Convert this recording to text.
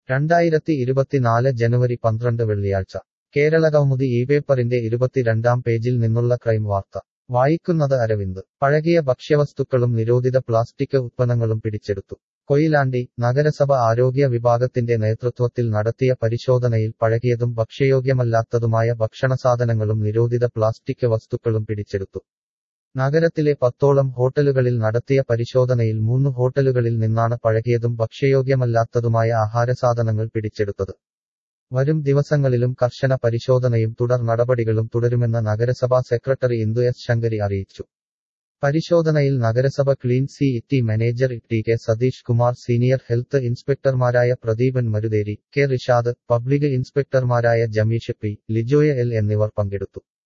രണ്ടായിരത്തി ഇരുപത്തിനാല് ജനുവരി പന്ത്രണ്ട് വെള്ളിയാഴ്ച കേരളകൗമുദി ഈ പേപ്പറിന്റെ ഇരുപത്തിരണ്ടാം പേജിൽ നിന്നുള്ള ക്രൈം വാർത്ത വായിക്കുന്നത് അരവിന്ദ് പഴകിയ ഭക്ഷ്യവസ്തുക്കളും നിരോധിത പ്ലാസ്റ്റിക് ഉത്പന്നങ്ങളും പിടിച്ചെടുത്തു കൊയിലാണ്ടി നഗരസഭ ആരോഗ്യ വിഭാഗത്തിന്റെ നേതൃത്വത്തിൽ നടത്തിയ പരിശോധനയിൽ പഴകിയതും ഭക്ഷ്യയോഗ്യമല്ലാത്തതുമായ ഭക്ഷണസാധനങ്ങളും നിരോധിത പ്ലാസ്റ്റിക് വസ്തുക്കളും പിടിച്ചെടുത്തു നഗരത്തിലെ പത്തോളം ഹോട്ടലുകളിൽ നടത്തിയ പരിശോധനയിൽ മൂന്ന് ഹോട്ടലുകളിൽ നിന്നാണ് പഴകിയതും ഭക്ഷ്യയോഗ്യമല്ലാത്തതുമായ ആഹാരസാധനങ്ങൾ പിടിച്ചെടുത്തത് വരും ദിവസങ്ങളിലും കർശന പരിശോധനയും തുടർ നടപടികളും തുടരുമെന്ന് നഗരസഭാ സെക്രട്ടറി ഇന്ദു എസ് ശങ്കരി അറിയിച്ചു പരിശോധനയിൽ നഗരസഭ clean city manager T K Satheesh Kumar senior health ഇൻസ്പെക്ടർമാരായ പ്രദീപൻ മരുതേരി കെ റിഷാദ് പബ്ലിക് ഇൻസ്പെക്ടർമാരായ ജമീഷ് പി ലിജോയ എൽ എന്നിവർ പങ്കെടുത്തു